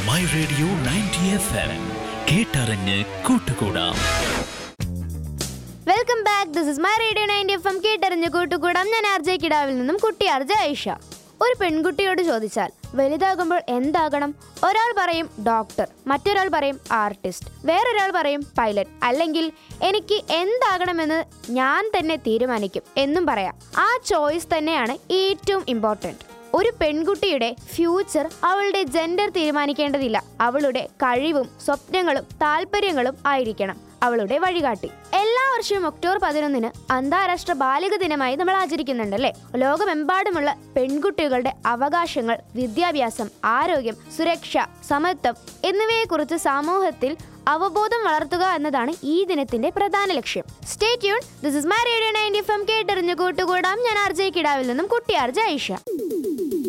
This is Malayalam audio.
my radio ninety F M കേട്ടറിഞ്ഞ് കൂട്ടുകൂടാം welcome back this is my radio ninety F M കേട്ടറിഞ്ഞ് കൂട്ടുകൂടാം ഞാൻ ആർ ജെ കിടാവിൽ നിന്നും കുട്ടി ആർ ജെ ഐഷ ഒരു പെൺകുട്ടിയോട് ചോദിച്ചാൽ വലുതാകുമ്പോൾ എന്താകണം ഒരാൾ പറയും ഡോക്ടർ മറ്റൊരാൾ പറയും ആർട്ടിസ്റ്റ് വേറൊരാൾ പറയും പൈലറ്റ് അല്ലെങ്കിൽ എനിക്ക് എന്താകണമെന്ന് ഞാൻ തന്നെ തീരുമാനിക്കും എന്നും പറയാം ആ ചോയ്സ് തന്നെയാണ് ഏറ്റവും ഇമ്പോർട്ടൻറ്റ് ഒരു പെൺകുട്ടിയുടെ ഫ്യൂച്ചർ അവളുടെ ജെൻഡർ തീരുമാനിക്കേണ്ടതില്ല അവളുടെ കഴിവും സ്വപ്നങ്ങളും താല്പര്യങ്ങളും ആയിരിക്കണം അവളുടെ വഴികാട്ടി എല്ലാ വർഷവും ഒക്ടോബർ പതിനൊന്നിന് അന്താരാഷ്ട്ര ബാലിക ദിനമായി നമ്മൾ ആചരിക്കുന്നുണ്ടല്ലേ ലോകമെമ്പാടുമുള്ള പെൺകുട്ടികളുടെ അവകാശങ്ങൾ വിദ്യാഭ്യാസം ആരോഗ്യം സുരക്ഷ സമത്വം എന്നിവയെക്കുറിച്ച് സമൂഹത്തിൽ അവബോധം വളർത്തുക എന്നതാണ് ഈ ദിനത്തിന്റെ പ്രധാന ലക്ഷ്യം stay tune this is my radio ninety F M കേട്ടെറിഞ്ഞു കൂട്ടുകൂടാം ഞാൻ ആർജെ കിടാവിൽ നിന്നും കുട്ടി ആർജെ ഐഷ